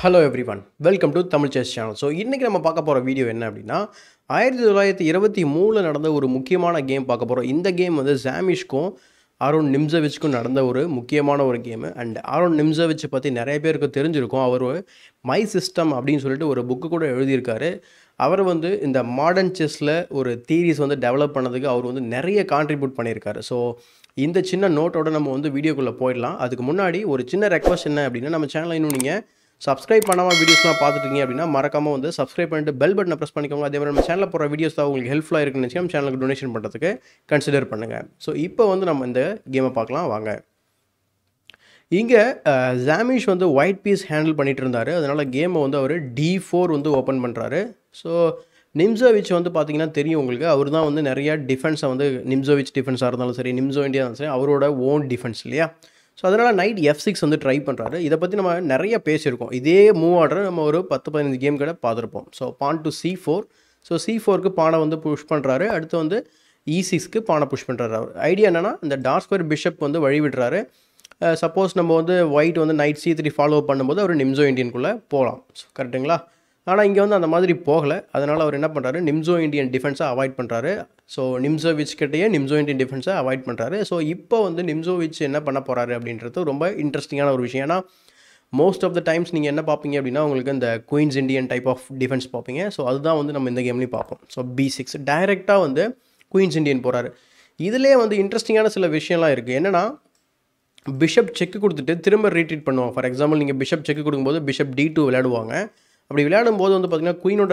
hello everyone welcome to Tamil chess channel so இன்றைக்கி நம்ம பார்க்க போகிற வீடியோ என்ன அப்படின்னா ஆயிரத்தி தொள்ளாயிரத்தி இருபத்தி மூணில் நடந்த ஒரு முக்கியமான கேம் பார்க்க போகிறோம் இந்த கேம் வந்து ஜாமிஷ்க்கும் ஆரோன் நிம்சவிச்சுக்கும் நடந்த ஒரு முக்கியமான ஒரு கேமு அண்ட் ஆரோன் நிம்சவிச் பற்றி நிறைய பேருக்கு தெரிஞ்சிருக்கும் அவர் மை சிஸ்டம் அப்படின்னு சொல்லிட்டு ஒரு புக்கு கூட எழுதியிருக்காரு அவர் வந்து இந்த மாடர்ன் செஸ்ஸில் ஒரு தீரிஸ் வந்து டெவலப் பண்ணதுக்கு அவர் வந்து நிறைய கான்ட்ரிபியூட் பண்ணியிருக்காரு ஸோ இந்த சின்ன நோட்டோட நம்ம வந்து வீடியோக்குள்ளே போயிடலாம் அதுக்கு முன்னாடி ஒரு சின்ன ரெக்வஸ்ட் என்ன அப்படின்னா நம்ம சேனலை இன்னும் நீங்கள் சப்ஸ்கிரைப் பண்ணாமல் வீடியோஸ்லாம் பார்த்துட்டீங்க அப்படின்னா மறக்காமல் வந்து சப்ஸ்கிரைப் பண்ணிட்டு பெல் பட்டனை ப்ரெஸ் பண்ணிக்கோங்க அதே மாதிரி நம்ம சேனலில் போகிற வீடியோஸ் தான் உங்களுக்கு ஹெல்ப்ஃபுல்லாக இருக்குன்னு நினச்சி நம்ம சேனலுக்கு டொனேஷன் பண்ணுறதுக்கு கன்சிடர் பண்ணுங்கள் ஸோ இப்போ வந்து நம்ம இந்த கேமை பார்க்கலாம் வாங்க இங்கே ஜாமிஷ் வந்து ஒயிட் பீஸ் ஹேண்டில் பண்ணிட்டு இருந்தார் அதனால் கேமை வந்து அவர் டி ஃபோர் வந்து ஓப்பன் பண்ணுறாரு ஸோ நிம்சோவிச் வந்து பார்த்தீங்கன்னா தெரியும் உங்களுக்கு அவர் தான் வந்து நிறைய டிஃபென்ஸை வந்து நிம்சோவிச் டிஃபென்ஸாக இருந்தாலும் சரி நிம்சோ இந்தியா இருந்தாலும் சரி அவரோட ஓன் டிஃபென்ஸ் இல்லையா ஸோ அதனால் நைட் எஃப் சிக்ஸ் வந்து ட்ரை பண்ணுறாரு இதை பற்றி நம்ம நிறைய பேசியிருக்கோம் இதே மூவ் ஆர்டர் நம்ம ஒரு பத்து பதினஞ்சு கேம் கூட பார்த்துருப்போம் so pawn to C four so C ஃபோருக்கு பானை வந்து புஷ் பண்ணுறாரு அடுத்து வந்து இ சிக்ஸ்க்கு பானை புஷ் பண்ணுறாரு அவர் ஐடியா என்னென்னா இந்த டார்க் ஸ்கொயர் பிஷப் வந்து வழி விடுறாரு சப்போஸ் நம்ம வந்து ஒயிட் வந்து நைட் சி த்ரீ ஃபாலோ பண்ணும்போது அவர் நிம்சோ இண்டியனுக்குள்ளே போகலாம் கரெக்டுங்களா ஆனால் இங்கே வந்து அந்த மாதிரி போகலை அதனால் அவர் என்ன பண்ணுறாரு நிம்சோ இண்டியன் டிஃபென்ஸை அவாய்ட் பண்ணுறாரு ஸோ நிம்சோவிச் கிட்டேயே நிம்சோ இண்டியன் டிஃபென்ஸை அவாய்ட் பண்ணுறாரு ஸோ இப்போ வந்து நிம்சோவிச் என்ன பண்ண போகிறாரு அப்படின்றது ரொம்ப இன்ட்ரெஸ்டிங்கான ஒரு விஷயம் ஏன்னா மோஸ்ட் ஆஃப் த டைம்ஸ் நீங்கள் என்ன பார்ப்பீங்க அப்படின்னா உங்களுக்கு இந்த queen's Indian type of defence பார்ப்பீங்க ஸோ அதுதான் வந்து நம்ம இந்த கேம்லேயும் பார்ப்போம் ஸோ பி சிக்ஸ் டைரெக்டாக வந்து குயின்ஸ் இண்டியன் போகிறாரு இதிலே வந்து இன்ட்ரெஸ்டிங்கான சில விஷயம்லாம் இருக்குது என்னென்னா பிஷப் செக்கு கொடுத்துட்டு திரும்ப ரீட்ரீட் பண்ணுவாங்க ஃபார் எக்ஸாம்பிள் நீங்கள் பிஷப் செக்கு கொடுக்கும்போது பிஷப் டி டூ விளையாடுவாங்க அப்படி விளையாடும் போது வந்து பார்த்திங்கன்னா குயினோட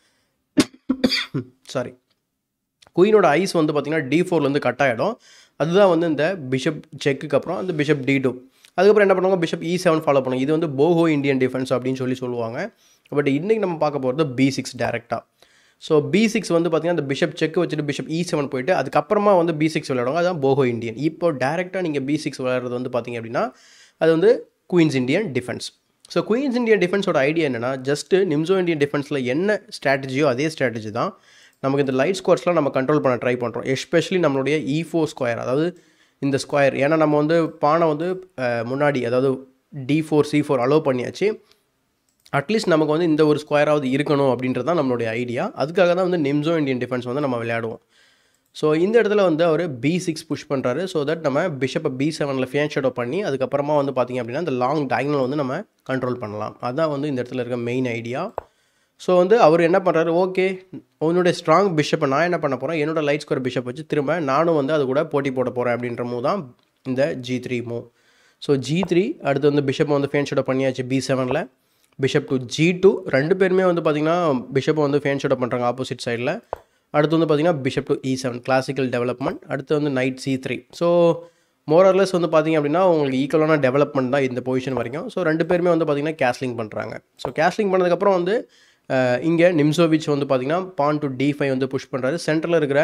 சாரி குயினோட ஐஸ் வந்து பார்த்திங்கன்னா டி ஃபோர்லேருந்து கட் ஆகிடும் அதுதான் வந்து இந்த பிஷப் செக்குக்கு அப்புறம் அந்த பிஷப் டி டூ அதுக்கப்புறம் என்ன பண்ணுவாங்க பிஷப் இ செவன் ஃபாலோ பண்ணுவாங்க இது வந்து போஹோ இந்தியன் டிஃபென்ஸ் அப்படின்னு சொல்லி சொல்லுவாங்க பட் இன்றைக்கி நம்ம பார்க்க போகிறது பி சிக்ஸ் டேரெக்டாக ஸோ பி சிக்ஸ் வந்து பார்த்திங்கன்னா அந்த பிஷப் செக் வச்சுட்டு பிஷப் இ செவன் போயிட்டு அதுக்கப்புறமா வந்து பி சிக்ஸ் விளையாடுவாங்க அதான் போஹோ இந்தியன் இப்போ டேரெக்டாக நீங்கள் பி சிக்ஸ் விளையாடுறது வந்து பார்த்திங்க அப்படின்னா அது வந்து queen's Indian defence so queen's Indian டிஃபென்ஸோட ஐடியா என்னென்னா ஜஸ்ட்டு நிம்சோ இந்தியன் டிஃபென்ஸில் என்ன ஸ்ட்ராட்டஜியோ அதே ஸ்ட்ராட்டஜி தான் நமக்கு இந்த லைட் ஸ்கொயர்ஸ்லாம் நம்ம கண்ட்ரோல் பண்ண ட்ரை பண்ணுறோம் எஸ்பெஷலி நம்மளுடைய இ ஃபோர் ஸ்கொயர் அதாவது இந்த ஸ்கொயர் ஏன்னா நம்ம வந்து பானை வந்து முன்னாடி அதாவது D four C four allow பண்ணியாச்சு அட்லீஸ்ட் நமக்கு வந்து இந்த ஒரு ஸ்கொயராவது இருக்கணும் அப்படின்றது தான் நம்மளுடைய ஐடியா அதுக்காக தான் வந்து நிம்சோ இந்தியன் டிஃபென்ஸ் வந்து நம்ம விளையாடுவோம் ஸோ இந்த இடத்துல வந்து அவர் பி சிக்ஸ் புஷ் பண்ணுறாரு ஸோ தட் நம்ம பிஷப்பை பி செவனில் ஃபேன் ஷேடோ பண்ணி அதுக்கப்புறமா வந்து பார்த்திங்க அப்படின்னா இந்த லாங் டயக்னல் வந்து நம்ம கண்ட்ரோல் பண்ணலாம் அதுதான் வந்து இந்த இடத்துல இருக்க மெயின் ஐடியா ஸோ வந்து அவர் என்ன பண்ணுறாரு ஓகே உன்னுடைய ஸ்ட்ராங் பிஷப்பை நான் என்ன பண்ண போகிறேன் என்னோட லைட் ஸ்கொயர் பிஷப் வச்சு திரும்ப நானும் வந்து அது கூட போட்டி போட போகிறேன் அப்படின்ற மூவ் தான் இந்த G three move so G three அடுத்து வந்து பிஷப்பை வந்து ஃபேன் ஷேடோ பண்ணியாச்சு பி செவனில் பிஷப் டு ஜி டூ ரெண்டு பேருமே வந்து பார்த்திங்கன்னா பிஷப்பை வந்து ஃபேன் ஷேடோ பண்ணுறாங்க ஆப்போசிட் சைடில் அடுத்து வந்து பார்த்திங்கன்னா bishop to E seven classical development அடுத்து வந்து knight C three so more or less வந்து பார்த்திங்க அப்படின்னா உங்களுக்கு ஈக்குவலான டெவலப்மெண்ட் தான் இந்த பொசிஷன் வரைக்கும் ஸோ ரெண்டு பேருமே வந்து பார்த்திங்கன்னா கேஸ்லிங் பண்ணுறாங்க ஸோ கேஸ்லிங் பண்ணதுக்கப்புறம் வந்து இங்கே நிம்சோவிச் வந்து பார்த்திங்கன்னா பான் டு டி ஃபைவ் வந்து புஷ் பண்ணுறாரு சென்டரில் இருக்கிற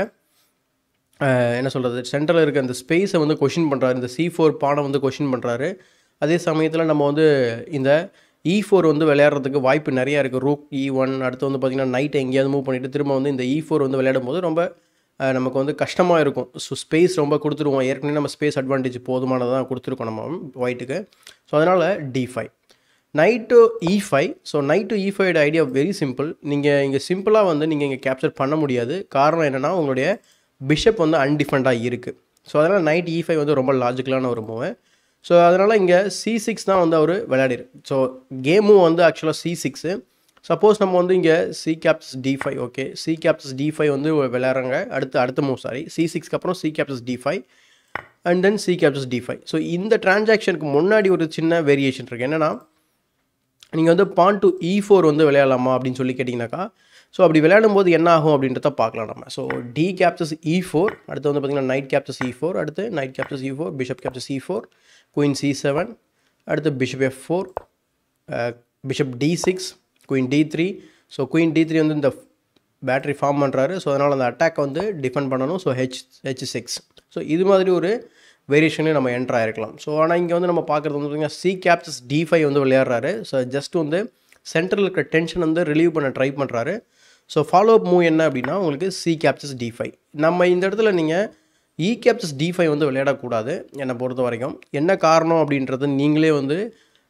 என்ன சொல்கிறது சென்டரில் இருக்க அந்த ஸ்பேஸை வந்து கொஷின் பண்ணுறாரு இந்த சி ஃபோர் பானை வந்து கொஷின் பண்ணுறாரு அதே சமயத்தில் நம்ம வந்து இந்த இ ஃபோர் வந்து விளையாடுறதுக்கு வாய்ப்பு நிறையா இருக்குது ரூக் இ ஒன் அடுத்து வந்து பார்த்திங்கன்னா நைட் எங்கேயாவது மூவ் பண்ணிவிட்டு திரும்ப வந்து இந்த இ ஃபோர் வந்து விளையாடும் போது ரொம்ப நமக்கு வந்து கஷ்டமாக இருக்கும் ஸோ ஸ்பேஸ் ரொம்ப கொடுத்துருவோம் ஏற்கனவே நம்ம ஸ்பேஸ் அட்வான்டேஜ் போதுமானதாக கொடுத்துருக்கோம் நம்ம ஒயிட்டுக்கு ஸோ அதனால் D five knight to E five so knight to E five idea very simple நீங்கள் இங்கே சிம்பிளாக வந்து நீங்கள் இங்கே கேப்சர் பண்ண முடியாது காரணம் என்னென்னா உங்களுடைய பிஷப் வந்து அன்டிஃபெண்டாக இருக்குது ஸோ அதனால் நைட் இ ஃபைவ் வந்து ரொம்ப லாஜிக்கலான ஒரு மூவ் ஸோ அதனால் இங்கே சி சிக்ஸ் தான் வந்து அவர் விளையாடிரு ஸோ கேமும் வந்து ஆக்சுவலாக சி சிக்ஸு சப்போஸ் நம்ம வந்து இங்கே C captures D five okay C captures D five வந்து விளையாடுறாங்க அடுத்து அடுத்த மூவ் சாரி சி சிக்ஸ்க்கு அப்புறம் C captures D five and then C captures D five so இந்த டிரான்சாக்ஷனுக்கு முன்னாடி ஒரு சின்ன வேரியேஷன் இருக்குது என்னென்னா நீங்கள் வந்து பான் டு இ ஃபோர் வந்து விளையாடலாமா அப்படின்னு சொல்லி கேட்டிங்கனாக்கா ஸோ அப்படி விளையாடும் போது என்ன ஆகும் அப்படின்றத பார்க்கலாம் நம்ம so D captures E four அடுத்து வந்து பார்த்திங்கன்னா நைட் கேப்சஸ் இ ஃபோர் அடுத்து knight captures E four bishop captures E four queen C seven அடுத்து bishop F four bishop D six queen D three so queen D three வந்து இந்த battery form பண்ணுறாரு so அதனால் அந்த attack வந்து defend பண்ணணும் so H H six so இது மாதிரி ஒரு வேரியேஷன்லேயும் நம்ம என்ட்ரு ஆகிருக்கலாம் ஸோ ஆனால் இங்கே வந்து நம்ம பார்க்குறது வந்து பார்த்திங்கன்னா சி கேப்சஸ் டி ஃபைவ் வந்து விளையாடுறாரு ஸோ ஜஸ்ட் வந்து சென்ட்ரல் இருக்கிற டென்ஷன் வந்து ரிலீவ் பண்ண ட்ரை பண்ணுறாரு ஸோ ஃபாலோ அப் மூவ் என்ன அப்படின்னா உங்களுக்கு சி கேப்சஸ் டி ஃபைவ் நம்ம இந்த இடத்துல நீங்கள் இ கேப்சஸ் டி ஃபைவ் வந்து விளையாடக்கூடாது என்னை பொறுத்த வரைக்கும் என்ன காரணம் அப்படின்றது நீங்களே வந்து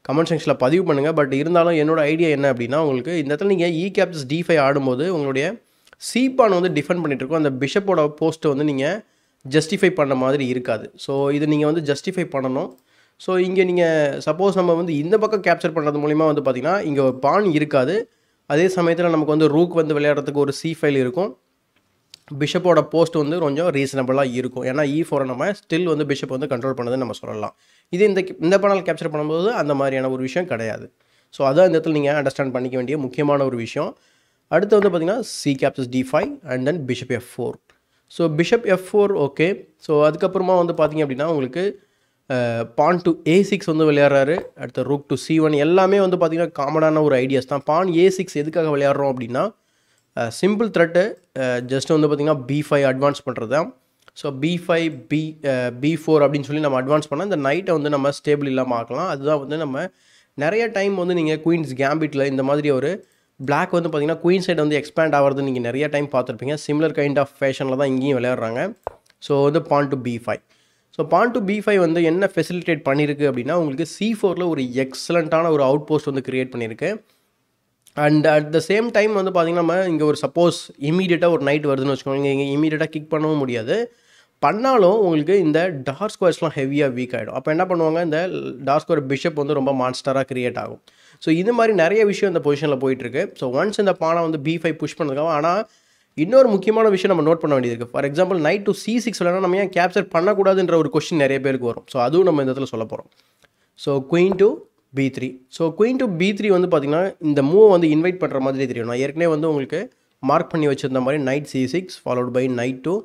கமெண்ட் செக்ஷனில் பதிவு பண்ணுங்கள் பட் இருந்தாலும் என்னோட ஐடியா என்ன அப்படின்னா உங்களுக்கு இந்த இடத்துல நீங்கள் இ கேப்டஸ் டி ஃபைவ் ஆடும்போது உங்களுடைய சீப்பான் வந்து டிஃபெண்ட் பண்ணிட்டு இருக்கோம் அந்த பிஷப்போட போஸ்ட்டை வந்து நீங்கள் ஜஸ்டிஃபை பண்ண மாதிரி இருக்காது ஸோ இது நீங்கள் வந்து ஜஸ்டிஃபை பண்ணணும் ஸோ இங்கே நீங்கள் சப்போஸ் நம்ம வந்து இந்த பக்கம் கேப்சர் பண்ணுறது மூலிமா வந்து பார்த்திங்கன்னா இங்கே ஒரு பான் இருக்காது அதே சமயத்தில் நமக்கு வந்து ரூக் வந்து விளையாடுறதுக்கு ஒரு சி ஃபைல் இருக்கும் பிஷப்போட போஸ்ட் வந்து கொஞ்சம் ரீசனபிளாக இருக்கும் ஏன்னா இ ஃபோரை நம்ம ஸ்டில் வந்து பிஷப் வந்து கண்ட்ரோல் பண்ணதுன்னு நம்ம சொல்லலாம் இது இந்த இந்த பேனல் கேப்சர் பண்ணும்போது அந்த மாதிரியான ஒரு விஷயம் கிடையாது ஸோ அதான் இந்த இடத்துல நீங்கள் அண்டர்ஸ்டாண்ட் பண்ணிக்க வேண்டிய முக்கியமான ஒரு விஷயம் அடுத்து வந்து பார்த்திங்கன்னா c captures D five and then bishop F four so bishop F four okay so அதுக்கப்புறமா வந்து பார்த்திங்க அப்படின்னா உங்களுக்கு பான் டு ஏ சிக்ஸ் வந்து விளையாடுறாரு அடுத்த ரூக் டு சி ஒன் எல்லாமே வந்து பார்த்திங்கன்னா காமனான ஒரு ஐடியாஸ் தான் பான் ஏ சிக்ஸ் எதுக்காக விளையாடுறோம் அப்படின்னா சிம்பிள் த்ரெட்டு ஜஸ்ட் வந்து பார்த்திங்கன்னா பி ஃபைவ் அட்வான்ஸ் பண்ணுறது தான் so b five b b four அப்படின்னு சொல்லி நம்ம அட்வான்ஸ் பண்ணால் இந்த நைட்டை வந்து நம்ம ஸ்டேபிள் இல்லாமல் ஆக்கலாம் அதுதான் வந்து நம்ம நிறைய டைம் வந்து நீங்கள் குயின்ஸ் கேம்பிட்டில் இந்த மாதிரி ஒரு பிளாக் வந்து பார்த்திங்கன்னா குயின் சைடு வந்து எக்ஸ்பேண்ட் ஆகிறது நீங்கள் நிறைய டைம் பார்த்துருப்பீங்க சிமிலர் கைண்ட் ஆஃப் ஃபேஷனில் தான் இங்கேயும் விளையாடுறாங்க ஸோ வந்து pawn to b five so pawn to b five வந்து என்ன ஃபெசிலிட்டேட் பண்ணியிருக்கு அப்படின்னா உங்களுக்கு சி ஃபோரில் ஒரு எக்ஸலண்ட்டான ஒரு அவுட் போஸ்ட் வந்து க்ரியேட் பண்ணியிருக்கு and at the same time வந்து பார்த்திங்கன்னா நம்ம இங்கே ஒரு சப்போஸ் இமீடியட்டாக ஒரு நைட் வருதுன்னு வச்சுக்கோங்க இங்கே இமீடியட்டாக கிக் பண்ணவும் முடியாது பண்ணாலும் உங்களுக்கு இந்த டார்க் ஸ்கொயர்ஸ்லாம் ஹெவியாக வீக் ஆகிடும் அப்போ என்ன பண்ணுவாங்க இந்த டார்க் ஸ்கொயர் பிஷப் வந்து ரொம்ப மான்ஸ்டராக க்ரியேட் ஆகும் ஸோ இது மாதிரி நிறைய விஷயம் இந்த பொசிஷனில் போயிட்டுருக்கு ஸோ ஒன்ஸ் இந்த பானை வந்து பி ஃபைவ் புஷ் பண்ணதுக்காக ஆனால் இன்னொரு முக்கியமான விஷயம் நம்ம நோட் பண்ண வேண்டியது இருக்குது for example knight to c six விளையாட நம்ம ஏன் கேப்சர் பண்ணக்கூடாதுன்ற ஒரு கொஸ்டின் நிறைய பேருக்கு வரும் ஸோ அதுவும் நம்ம இந்த இடத்துல சொல்ல போகிறோம் so queen to b three so queen to b three வந்து பார்த்திங்கன்னா இந்த மூவ் வந்து இன்வைட் பண்ணுற மாதிரி தெரியும் நான் ஏற்கனவே வந்து உங்களுக்கு மார்க் பண்ணி வச்சிருந்த மாதிரி knight c six followed by knight to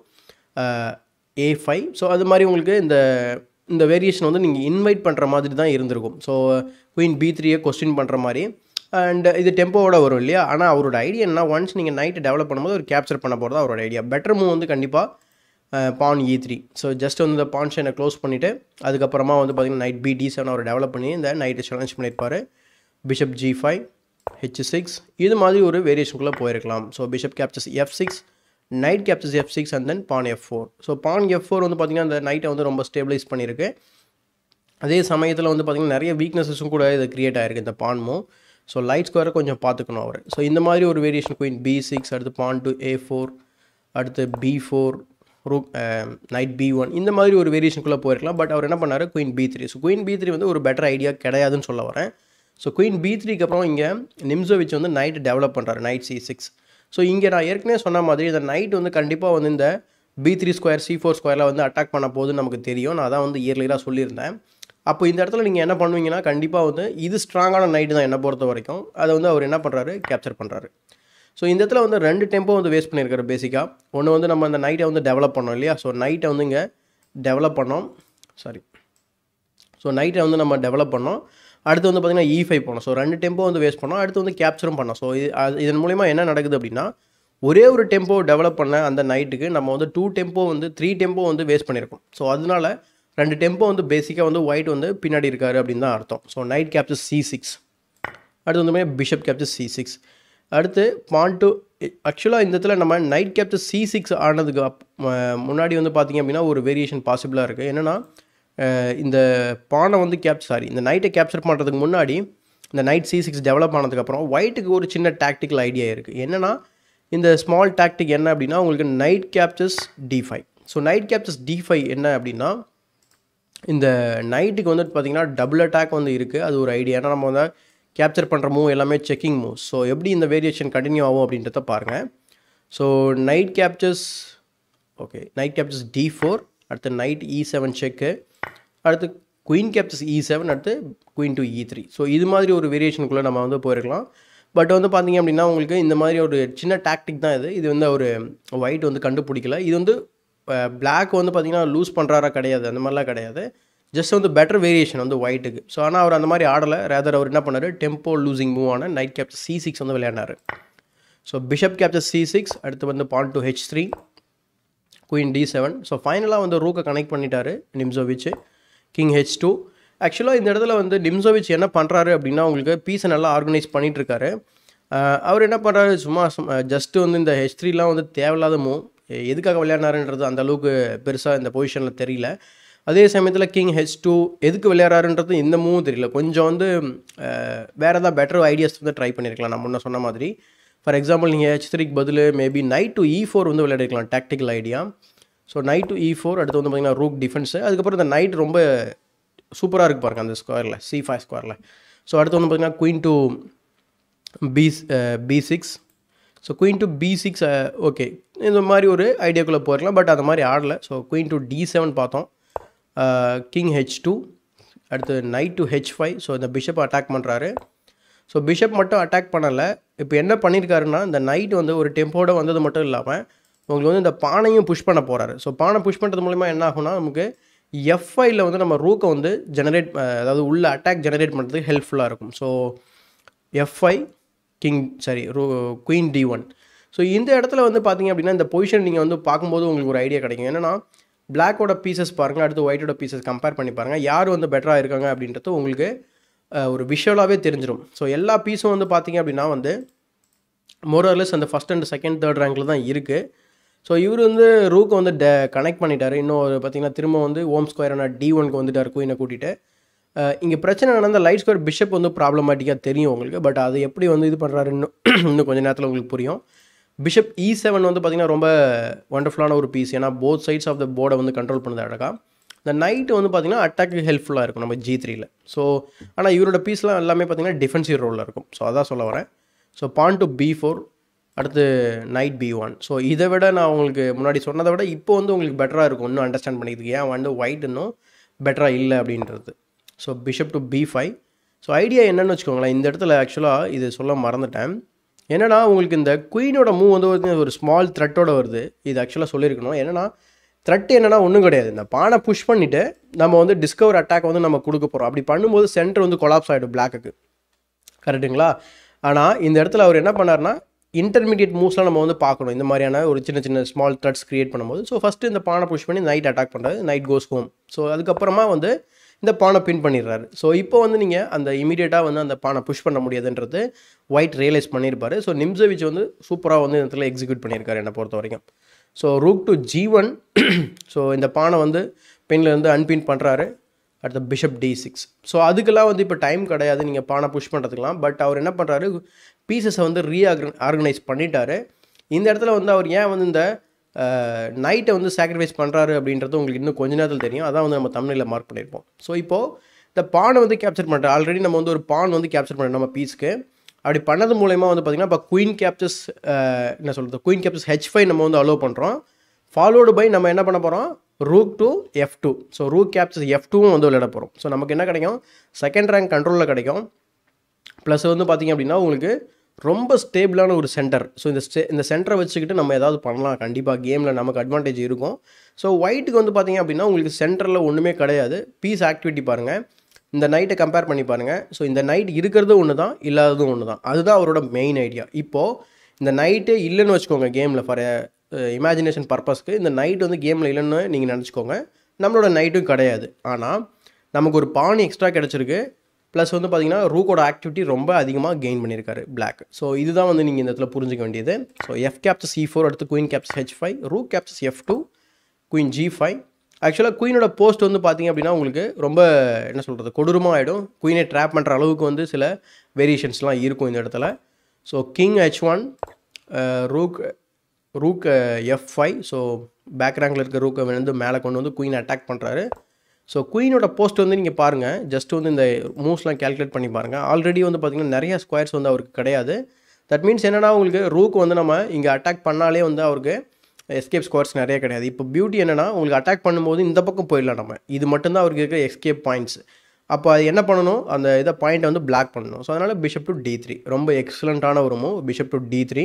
a five so அது மாதிரி உங்களுக்கு இந்த இந்த வேரியேஷன் வந்து நீங்கள் இன்வைட் பண்ணுற மாதிரி தான் இருந்திருக்கும் ஸோ குயின் பி த்ரீயை கொஸ்டின் பண்ணுற மாதிரி அண்ட் இது டெம்போவோட வரும் இல்லையா ஆனால் அவரோட ஐடியா என்ன ஒன்ஸ் நீங்கள் நைட்டு டெவலப் பண்ணும்போது ஒரு கேப்சர் பண்ண போகிறது அவரோட ஐடியா பெட்டர் மூவ் வந்து கண்டிப்பாக pawn e three so just வந்து இந்த பான் ஷைனை க்ளோஸ் பண்ணிவிட்டு அதுக்கப்புறமா வந்து பார்த்திங்கன்னா நைட் பி டி செவன் அவர் டெவலப் பண்ணி இந்த நைட்டை சேலஞ்ச் பண்ணியிருப்பார் bishop g five h six இது மாதிரி ஒரு வேரியேஷனுக்குள்ளே போயிருக்கலாம் so bishop captures f six knight captures f six and then pawn f four so pawn f four வந்து பார்த்திங்கன்னா அந்த நைட்டை வந்து ரொம்ப ஸ்டேபிளைஸ் பண்ணியிருக்கு அதே சமயத்தில் வந்து பார்த்திங்கன்னா நிறைய வீக்னஸஸும் கூட இது க்ரியேட் ஆகிருக்கு இந்த பான் மூவ் ஸோ லைட் ஸ்கொயரை கொஞ்சம் பார்த்துக்கணும் அவர் ஸோ இந்த மாதிரி ஒரு வேரியேஷன் குயின் பி சிக்ஸ் அடுத்து பான் டு ஏ ஃபோர் அடுத்து b four rook knight b one இந்த மாதிரி ஒரு வேரியேஷனுக்குள்ளே போயிருக்கலாம் பட் அவர் என்ன பண்ணார் queen b three so queen b three வந்து ஒரு பெட்டர் ஐடியா கிடையாதுன்னு சொல்ல வரேன் ஸோ குயின் பி த்ரீக்கு அப்புறம் இங்கே நிம்சோவிச் வந்து நைட் டெவலப் பண்ணுறாரு நைட் சி சிக்ஸ் ஸோ இங்கே நான் ஏற்கனவே சொன்ன மாதிரி இந்த நைட் வந்து கண்டிப்பாக வந்து இந்த b three square c four ஸ்கொயரில் வந்து அட்டாக் பண்ண போகுதுன்னு நமக்கு தெரியும் நான் அதான் வந்து இயர்லியராக சொல்லியிருந்தேன் அப்போ இந்த இடத்துல நீங்கள் என்ன பண்ணுவீங்கன்னா கண்டிப்பாக வந்து இது ஸ்ட்ராங்கான நைட்டு தான் என்ன பொறுத்த வரைக்கும் அதை வந்து அவர் என்ன பண்ணுறாரு கேப்சர் பண்ணுறாரு ஸோ இந்த இடத்துல வந்து ரெண்டு டெம்போ வந்து வேஸ்ட் பண்ணியிருக்காரு பேசிக்காக ஒன்று வந்து நம்ம அந்த நைட்டை வந்து டெவலப் பண்ணோம் இல்லையா ஸோ நைட்டை வந்து இங்கே டெவலப் பண்ணோம் சாரி ஸோ நைட்டை வந்து நம்ம டெவலப் பண்ணோம் அடுத்து வந்து பார்த்திங்கன்னா இ ஃபைவ் போனோம் ஸோ ரெண்டு டெம்போ வந்து வேஸ்ட் பண்ணோம் அடுத்து வந்து கேப்சரும் பண்ணோம் ஸோ இது அது இதன் மூலிமா என்ன நடக்குது அப்படின்னா ஒரே ஒரு டெம்போ டெவலப் பண்ண அந்த நைட்டுக்கு நம்ம வந்து டூ டெம்போ வந்து த்ரீ டெம்போ வந்து வேஸ்ட் பண்ணியிருக்கோம் ஸோ அதனால ரெண்டு டெம்போ வந்து பேசிக்காக வந்து ஒயிட் வந்து பின்னாடி இருக்காரு அப்படின்னு தான் அர்த்தம் so knight capture c six அடுத்து வந்து பிஷப் கேப்சர் சி சிக்ஸ் அடுத்து பான் டு ஆக்சுவலாக இந்த இடத்துல நம்ம நைட் கேப்சர் சி சிக்ஸ் ஆனதுக்கு அப் முன்னாடி வந்து பார்த்திங்க அப்படின்னா ஒரு வேரியேஷன் பாசிபிளாக இருக்குது என்னென்னா இந்த பானை வந்து கேப் சாரி இந்த நைட்டை கேப்சர் பண்ணுறதுக்கு முன்னாடி இந்த நைட் சி சிக்ஸ் டெவலப் ஆனதுக்கப்புறம் ஒயிட்டுக்கு ஒரு சின்ன டாக்டிக்கல் ஐடியா இருக்குது என்னென்னா இந்த ஸ்மால் டாக்டிக் என்ன அப்படின்னா உங்களுக்கு knight captures d five so knight captures d five என்ன அப்படின்னா இந்த நைட்டுக்கு வந்துட்டு பார்த்திங்கன்னா டபுள் அட்டாக் வந்து இருக்குது அது ஒரு ஐடியா ஏன்னா நம்ம வந்து கேப்சர் பண்ணுற மூவ் எல்லாமே செக்கிங் மூவ் ஸோ எப்படி இந்த வேரியேஷன் கண்டினியூ ஆகும் அப்படின்றத பாருங்கள் so knight captures okay knight captures d four அடுத்து நைட் இ செவன் செக்கு அடுத்து குயின் கேப்சர்ஸ் இ செவன் அடுத்து queen to e three so இது மாதிரி ஒரு வேரியேஷனுக்குள்ளே நம்ம வந்து போயிருக்கலாம் பட் வந்து பார்த்திங்க அப்படின்னா உங்களுக்கு இந்த மாதிரி ஒரு சின்ன டாக்டிக் தான் இது இது வந்து ஒரு ஒயிட் வந்து கண்டுபிடிக்கல இது வந்து பிளாக் வந்து பார்த்திங்கன்னா லூஸ் பண்ணுறாரா கிடையாது அந்த மாதிரிலாம் கிடையாது ஜஸ்ட் வந்து பெட்டர் வேரியேஷன் வந்து ஒயிட்டுக்கு ஸோ ஆனால் அவர் அந்த மாதிரி ஆடலை ரேதர் அவர் என்ன பண்ணார் டெம்போ லூசிங் மூவ் ஆன நைட் கேப்சர் சி சிக்ஸ் வந்து விளையாடினார் so bishop capture c six அடுத்து வந்து pawn to h three queen d seven so ஃபைனலாக வந்து ரூக்கை கனெக்ட் பண்ணிட்டாரு நிம்சோவிச் கிங் ஹெச் டூ ஆக்சுவலாக இந்த இடத்துல வந்து நிம்சோவிச் என்ன பண்ணுறாரு அப்படின்னா உங்களுக்கு பீஸை நல்லா ஆர்கனைஸ் பண்ணிகிட்ருக்காரு அவர் என்ன பண்ணுறாரு சும்மா ஜஸ்ட்டு வந்து இந்த ஹெச் த்ரீலாம் வந்து தேவையில்லாத மூவ் எதுக்காக விளையாடினாருன்றது அந்த அளவுக்கு பெருசாக இந்த பொசிஷனில் தெரியல அதே சமயத்தில் கிங் ஹெச் டூ எதுக்கு விளையாடுறாருன்றது இன்னமும் தெரியல கொஞ்சம் வந்து அஹ், வேறு ஏதாவது பெட்டர் ஐடியாஸ் வந்து ட்ரை பண்ணியிருக்கலாம் நான் முன்ன சொன்ன மாதிரி ஃபார் எக்ஸாம்பிள் நீங்கள் ஹெச் த்ரீக்கு பதில் maybe knight to e four வந்து விளையாடிருக்கலாம் tactical idea so knight to e four அடுத்து வந்து பார்த்தீங்கன்னா ரூக் டிஃபென்ஸு அதுக்கப்புறம் இந்த நைட் ரொம்ப சூப்பராக இருக்கு பாருங்க அந்த ஸ்கொயரில் சி ஃபைவ் ஸ்கொயரில் ஸோ அடுத்து வந்து பார்த்தீங்கன்னா queen to b b six so queen to b six okay இந்த மாதிரி ஒரு ஐடியாக்குள்ளே போயிருக்கலாம் பட் அந்த மாதிரி ஆடல so queen to d seven பார்த்தோம் கிங் ஹெச் டூ அடுத்து knight to h five so இந்த பிஷப் அட்டாக் பண்ணுறாரு ஸோ பிஷப் மட்டும் அட்டாக் பண்ணலை இப்போ என்ன பண்ணியிருக்காருன்னா இந்த நைட் வந்து ஒரு டெம்போட வந்தது மட்டும் இல்லாமல் உங்களுக்கு வந்து இந்த பானையும் புஷ் பண்ண போகிறாரு ஸோ பானை புஷ் பண்ணுறது மூலிமா என்ன ஆகும்னா நமக்கு எஃப்ஐயில் வந்து நம்ம ரூக்கை வந்து ஜெனரேட் அதாவது உள்ள அட்டாக் ஜெனரேட் பண்ணுறதுக்கு ஹெல்ப்ஃபுல்லாக இருக்கும் ஸோ எஃப்ஐ கிங் சாரி ரூ குயின் டி ஒன் ஸோ இந்த இடத்துல வந்து பார்த்தீங்க அப்படின்னா இந்த பொசிஷன் நீங்கள் வந்து பார்க்கும்போது உங்களுக்கு ஒரு ஐடியா கிடைக்கும் என்னன்னா பிளாக்கோட பீசஸ் பாருங்கள் அடுத்து ஒயிட்டோட பீசஸ் கம்பேர் பண்ணி பாருங்கள் யார் வந்து பெட்டராக இருக்காங்க அப்படின்றது உங்களுக்கு அஹ், ஒரு விஷுவலாகவே தெரிஞ்சிடும் ஸோ எல்லா பீஸும் வந்து பார்த்தீங்க அப்படின்னா வந்து மோரர்லெஸ் அந்த ஃபஸ்ட் அண்ட் செகண்ட் தேர்ட் ரேங்கில் தான் இருக்குது ஸோ இவர் வந்து ரூக்கை வந்து டே கனெக்ட் பண்ணிட்டாரு இன்னும் ஒரு பார்த்தீங்கன்னா திரும்ப வந்து ஓம் ஸ்கொயரான டி ஒனுக்கு வந்துட்டார் குயினை கூட்டிகிட்டு இங்கே பிரச்சனை நடந்த லைட் ஸ்கொயர் பிஷப் வந்து ப்ராப்ளமேட்டிக்காக தெரியும் உங்களுக்கு பட் அது எப்படி வந்து இது பண்ணுறாருன்னு இன்னும் கொஞ்சம் நேரத்தில் உங்களுக்கு புரியும் பிஷப் இ செவன் வந்து பார்த்திங்கன்னா ரொம்ப ஒண்டர்ஃபுல்லான ஒரு பீஸ் ஏன்னா போத் சைட்ஸ் ஆஃப் த போர்டை வந்து கண்ட்ரோல் பண்ணுது அழகா இந்த நைட்டு வந்து பார்த்திங்கன்னா அட்டாக்கு ஹெல்ப்ஃபுல்லாக இருக்கும் நம்ம ஜி த்ரீல ஸோ ஆனால் இவரோட பீஸ்லாம் எல்லாமே பார்த்திங்கன்னா டிஃபென்சிவ் ரோலில் இருக்கும் ஸோ அதான் சொல்ல வரேன் so pawn to b four அடுத்து நைட் பி ஒன் ஸோ இதை விட நான் உங்களுக்கு முன்னாடி சொன்னதை விட இப்போ வந்து உங்களுக்கு பெட்டராக இருக்கும் இன்னும் அண்டர்ஸ்டாண்ட் பண்ணிக்கிறதுக்கு ஏன் வந்து ஒயிட் இன்னும் பெட்டராக இல்லை அப்படின்றது so bishop to b five so idea என்னன்னு வச்சுக்கோங்களேன் இந்த இடத்துல ஆக்சுவலாக இது சொல்ல மறந்துட்டேன் என்னன்னா உங்களுக்கு இந்த குயினோட மூவ் வந்து வந்து ஒரு ஸ்மால் த்ரெட்டோட வருது இது ஆக்சுவலாக சொல்லியிருக்கணும் என்னன்னா த்ரெட் என்னன்னா ஒன்றும் கிடையாது இந்த பானை புஷ் பண்ணிவிட்டு நம்ம வந்து டிஸ்கவர் அட்டாக் வந்து நம்ம கொடுக்க போகிறோம் அப்படி பண்ணும்போது சென்டர் வந்து கொலாப்ஸ் ஆகிடும் பிளாக்குக்கு கரெக்டுங்களா ஆனால் இந்த இடத்துல அவர் என்ன பண்ணார்னா இன்டர்மீடியட் மூவ்ஸ்லாம் நம்ம வந்து பார்க்கணும் இந்த மாதிரியான ஒரு சின்ன சின்ன ஸ்மால் த்ரெட்ஸ் கிரியேட் பண்ணும்போது ஸோ ஃபஸ்ட்டு இந்த பானை புஷ் பண்ணி நைட் அட்டாக் பண்ணுறாரு நைட் கோஸ் ஹோம் ஸோ அதுக்கப்புறமா வந்து இந்த பானை பின் பண்ணிடுறாரு ஸோ இப்போ வந்து நீங்கள் அந்த இமீடியட்டாக வந்து அந்த பானை புஷ் பண்ண முடியாதுன்றது ஒயிட் ரியலைஸ் பண்ணியிருப்பாரு ஸோ நிம்சவிச் வந்து சூப்பராக வந்து இந்த இடத்துல எக்ஸிக்யூட் பண்ணியிருக்காரு என்னை பொறுத்த வரைக்கும் so rook to g one so இந்த பானை வந்து பெண்ணில் இருந்து அன்பின் பண்ணுறாரு அடுத்த பிஷப் டி சிக்ஸ் ஸோ அதுக்கெல்லாம் வந்து இப்போ டைம் கிடையாது நீங்கள் பானை புஷ் பண்ணுறதுக்கெலாம் பட் அவர் என்ன பண்ணுறாரு பீசஸை வந்து ரீஆர்கன் ஆர்கனைஸ் பண்ணிட்டாரு இந்த இடத்துல வந்து அவர் ஏன் வந்து இந்த நைட்டை வந்து சாக்ரிஃபைஸ் பண்ணுறாரு அப்படின்றது உங்களுக்கு இன்னும் கொஞ்ச நேரத்தில் தெரியும் அதான் வந்து நம்ம தமிழில் மார்க் பண்ணியிருப்போம் ஸோ இப்போது இந்த பானை வந்து கேப்சர் பண்ணுறோம் ஆல்ரெடி நம்ம வந்து ஒரு பான் வந்து கேப்சர் பண்ணுறோம் நம்ம பீஸ்க்கு அப்படி பண்ணது மூலயமா வந்து பார்த்திங்கன்னா இப்போ குயின் கேப்சஸ் என்ன சொல்கிறது குயின் கேப்சஸ் ஹெச் ஃபைவ் நம்ம வந்து அலோவ் பண்ணுறோம் ஃபாலோடு பை நம்ம என்ன பண்ண போகிறோம் rook to f two so rook captures f டூவும் வந்து விளையாட போகிறோம் ஸோ நமக்கு என்ன கிடைக்கும் செகண்ட் ரேங்க் கண்ட்ரோலில் கிடைக்கும் ப்ளஸ் வந்து பார்த்திங்க அப்படின்னா உங்களுக்கு ரொம்ப ஸ்டேபிளான ஒரு சென்டர் ஸோ இந்த ஸ்டே இந்த சென்டரை வச்சுக்கிட்டு நம்ம ஏதாவது பண்ணலாம் கண்டிப்பாக கேமில் நமக்கு அட்வான்டேஜ் இருக்கும் ஸோ ஒயிட்டுக்கு வந்து பார்த்திங்க அப்படின்னா உங்களுக்கு சென்டரில் ஒன்றுமே கிடையாது பீஸ் ஆக்டிவிட்டி பாருங்கள் இந்த நைட்டை கம்பேர் பண்ணி பாருங்கள் ஸோ இந்த நைட் இருக்கிறதும் ஒன்று தான் இல்லாததும் ஒன்று தான் அதுதான் அவரோட மெயின் ஐடியா இப்போது இந்த நைட்டே இல்லைன்னு வச்சுக்கோங்க கேமில் ஃபார் இமேஜினேஷன் பர்பஸ்க்கு இந்த நைட் வந்து கேமில் இல்லைன்னு நீங்கள் நினச்சிக்கோங்க நம்மளோட நைட்டும் கிடையாது ஆனால் நமக்கு ஒரு பானி எக்ஸ்ட்ரா கிடச்சிருக்கு ப்ளஸ் வந்து பார்த்தீங்கன்னா ரூக்கோட ஆக்டிவிட்டி ரொம்ப அதிகமாக கெயின் பண்ணியிருக்காரு பிளாக் ஸோ இதுதான் வந்து நீங்கள் இந்த இடத்துல புரிஞ்சுக்க வேண்டியது so f captures c four அடுத்து queen captures h five rook captures f two queen g five ஆக்சுவலாக குயினோட போஸ்ட் வந்து பார்த்தீங்க அப்படின்னா உங்களுக்கு ரொம்ப என்ன சொல்கிறது கொடூரமாக ஆகிடும் குயினை ட்ராப் பண்ணுற அளவுக்கு வந்து சில வேரியேஷன்ஸ்லாம் இருக்கும் இந்த இடத்துல so king h one rook rook f five so back ரேங்கில் இருக்க ரூக்கை வந்து மேலே கொண்டு வந்து குயின் அட்டாக் பண்ணுறாரு ஸோ குயினோட போஸ்ட் வந்து நீங்கள் பாருங்கள் ஜஸ்ட் வந்து இந்த மூவ்ஸ்லாம் கேல்குலேட் பண்ணி பாருங்கள் ஆல்ரெடி வந்து பார்த்திங்கன்னா நிறைய ஸ்கொயர்ஸ் வந்து அவருக்கு கிடையாது தட் மீன்ஸ் என்னென்னா உங்களுக்கு ரூக் வந்து நம்ம இங்கே அட்டாக் பண்ணாலே வந்து அவருக்கு எஸ்கேப் ஸ்கொயர்ஸ் நிறைய கிடையாது இப்போ பியூட்டி என்னென்னா உங்களுக்கு அட்டாக் பண்ணும்போது இந்த பக்கம் போயிடலாம் நம்ம இது மட்டும்தான் அவருக்கு இருக்கிற எஸ்கேப் பாயிண்ட்ஸ் அப்போ அது என்ன பண்ணணும் அந்த இதை பாயிண்ட்டை வந்து பிளாக் பண்ணணும் ஸோ அதனால் பிஷப் டு டி த்ரீ ரொம்ப எக்ஸலண்ட்டான ஒரு move bishop to d three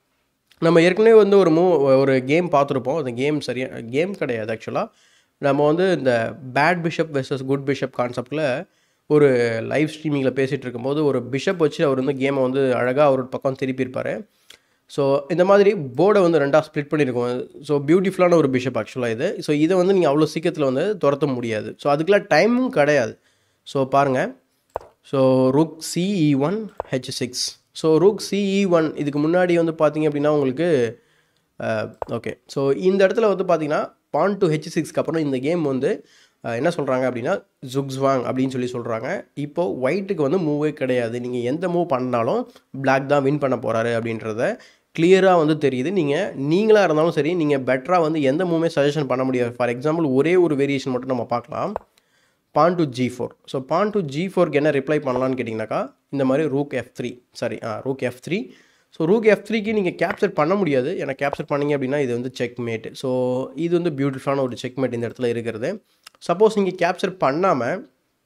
நம்ம ஏற்கனவே வந்து ஒரு மூவ் ஒரு கேம் பார்த்துருப்போம் அந்த கேம் சரியாக கேம் கிடையாது ஆக்சுவலாக நம்ம வந்து இந்த bad bishop versus good bishop கான்செப்டில் ஒரு லைவ் ஸ்ட்ரீமிங்கில் பேசிகிட்டு இருக்கும்போது ஒரு பிஷப் வச்சு அவர் வந்து கேமை வந்து அழகாக அவரோட பக்கம் திருப்பியிருப்பார் ஸோ இந்த மாதிரி போர்டை வந்து ரெண்டாக ஸ்ப்ளிட் பண்ணியிருக்கோம் ஸோ பியூட்டிஃபுல்லான ஒரு பிஷப் ஆக்சுவலாக இது ஸோ இதை வந்து நீங்கள் அவ்வளோ சீக்கிரத்தில் வந்து துரத்த முடியாது ஸோ அதுக்கெலாம் டைமும் கிடையாது ஸோ பாருங்கள் so rook c e one h six so rook c e one இதுக்கு முன்னாடி வந்து பார்த்தீங்க அப்படின்னா உங்களுக்கு ஓகே ஸோ இந்த இடத்துல வந்து பார்த்தீங்கன்னா பான் டு ஹெச் சிக்ஸ்க்கு அப்புறம் இந்த கேம் வந்து அஹ், என்ன சொல்கிறாங்க அப்படின்னா ஜுக்ஸ்வாங் அப்படின்னு சொல்லி சொல்கிறாங்க இப்போது ஒயிட்டுக்கு வந்து மூவே கிடையாது நீங்கள் எந்த மூவ் பண்ணாலும் பிளாக் தான் வின் பண்ண போகிறாரு அப்படின்றத கிளியராக வந்து தெரியுது நீங்கள் நீங்களாக இருந்தாலும் சரி நீங்கள் பெட்டராக வந்து எந்த மூவுமே சஜஷன் பண்ண முடியாது ஃபார் எக்ஸாம்பிள் ஒரே ஒரு வேரியேஷன் மட்டும் நம்ம பார்க்கலாம் pawn to g four so pawn to g ஃபோருக்கு என்ன ரிப்ளை பண்ணலான்னு கேட்டிங்கனாக்கா இந்த மாதிரி rook f three sorry ah rook f three so rook f த்ரீக்கு நீங்கள் கேப்சர் பண்ண முடியாது ஏன்னா கேப்சர் பண்ணீங்க அப்படின்னா இது வந்து செக் மேட் ஸோ இது வந்து பியூட்டிஃபுல்லான ஒரு செக் மேட் இந்த இடத்துல இருக்கிறது சப்போஸ் நீங்கள் கேப்சர் பண்ணாமல்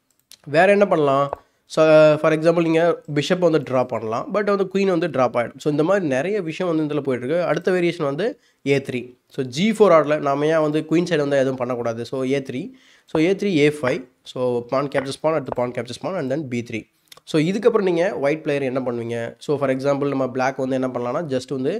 வேறு என்ன பண்ணலாம் ஸோ ஃபார் எக்ஸாம்பிள் நீங்கள் பிஷப் வந்து ட்ரா பண்ணலாம் பட் வந்து குயின் வந்து ட்ராப் ஆகிடும் ஸோ இந்த மாதிரி நிறைய விஷயம் வந்து இதில் போயிட்டுருக்கு அடுத்த வேரியேஷன் வந்து a three so g four ஆர்டில் நாம ஏன் வந்து குயின் சைடு வந்து எதுவும் பண்ணக்கூடாது so a three so a three a five so pawn captures pawn அடுத்து pawn captures pawn and then b three so இதுக்கப்புறம் நீங்கள் ஒயிட் பிளேயர் என்ன பண்ணுவீங்க ஸோ ஃபார் எக்ஸாம்பிள் நம்ம பிளாக் வந்து என்ன பண்ணலாம்னா ஜஸ்ட் வந்து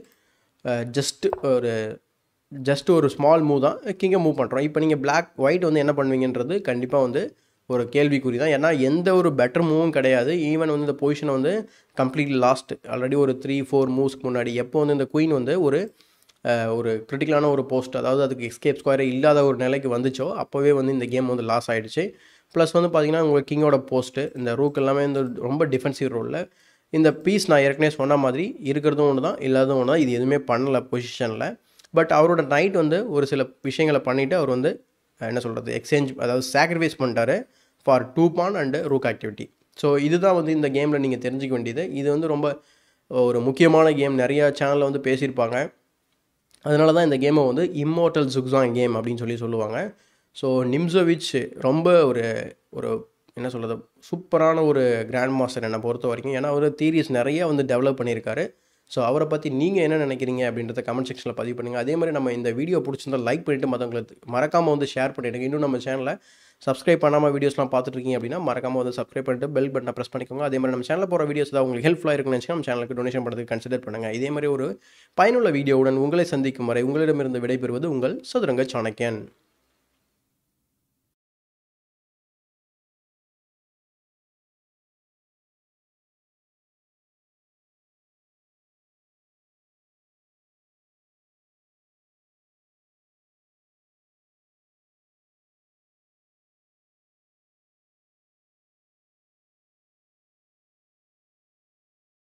ஜஸ்ட் ஒரு ஜஸ்ட் ஒரு ஸ்மால் மூவ் தான் கிங்கை மூவ் பண்ணுறோம் இப்போ நீங்கள் Black ஒயிட் வந்து என்ன பண்ணுவீங்கன்றது கண்டிப்பாக வந்து ஒரு கேள்விக்குறி தான் ஏன்னா எந்த ஒரு பெட்டர் மூவும் கிடையாது ஈவன் வந்து இந்த பொசிஷனை வந்து கம்ப்ளீட்லி லாஸ்ட் ஆல்ரெடி ஒரு த்ரீ ஃபோர் மூவ்ஸ்க்கு முன்னாடி எப்போ வந்து இந்த குயின் வந்து ஒரு அஹ், ஒரு கிரிட்டிக்கலான ஒரு போஸ்ட் அதாவது அதுக்கு எஸ்கேப் ஸ்கொயரே இல்லாத ஒரு நிலைக்கு வந்துச்சோ அப்போவே வந்து இந்த கேம் வந்து லாஸ் ஆகிடுச்சு ப்ளஸ் வந்து பார்த்தீங்கன்னா உங்கள் கிங்கோட போஸ்ட்டு இந்த ரூக் எல்லாமே இந்த ரொம்ப டிஃபென்சிவ் ரோலில் இந்த பீஸ் நான் ஏற்கனவே சொன்ன மாதிரி இருக்கிறதும் ஒன்று தான் இல்லாததும் ஒன்று தான் இது எதுவுமே பண்ணல பொசிஷனில் பட் அவரோட நைட் வந்து ஒரு சில விஷயங்களை பண்ணிவிட்டு அவர் வந்து அஹ், என்ன சொல்கிறது எக்ஸ்சேஞ்ச் அதாவது சாக்ரிஃபைஸ் பண்ணிட்டாரு for two pawn and rook activity so இதுதான் வந்து இந்த கேமில் நீங்கள் தெரிஞ்சுக்க வேண்டியது இது வந்து ரொம்ப ஒரு முக்கியமான கேம் நிறையா சேனலில் வந்து பேசியிருப்பாங்க அதனால தான் இந்த கேமை வந்து இம்மோர்டல் ஜுக்ஸாங் கேம் அப்படின்னு சொல்லி சொல்லுவாங்க ஸோ நிம்சோவிச் ரொம்ப ஒரு ஒரு என்ன சொல்கிறது சூப்பரான ஒரு கிராண்ட் மாஸ்டர் என்னை பொறுத்த வரைக்கும் ஏன்னா அவர் தீரிஸ் நிறைய வந்து டெவலப் பண்ணியிருக்காரு ஸோ அவரை பற்றி நீங்கள் என்ன நினைக்கிறீங்க அப்படின்றத கமெண்ட் செக்ஷனில் பதிவு பண்ணுங்கள் அதே மாதிரி நம்ம இந்த வீடியோ பிடிச்சிருந்தா லைக் பண்ணிவிட்டு மற்றவங்களுக்கு மறக்காமல் வந்து ஷேர் பண்ணிவிடுங்க இன்னும் நம்ம சேனலை சப்ஸ்கிரைப் பண்ணாமல் வீடியோஸ்லாம் பார்த்துட்டு இருக்கீங்க அப்படின்னா மறக்காமல் வந்து சப்ஸ்கிரைப் பண்ணிட்டு பெல் பட்டனை ப்ரெஸ் பண்ணிக்கோங்க அதே மாதிரி நம்ம சேனலில் போகிற வீடியோஸ் தான் உங்களுக்கு ஹெல்ப்ஃபுல்லாக இருக்குன்னு நினச்சினா நம்ம சேனலுக்கு டொனேஷன் பண்ணுறதுக்கு கன்சிடர் பண்ணுங்கள் இதே மாதிரி ஒரு பயனுள்ள வீடியோவுடன் உங்களை சந்திக்கும் வரை உங்களிடமிருந்து விடைபெறுவது உங்கள் சதுரங்க சாணக்கியன்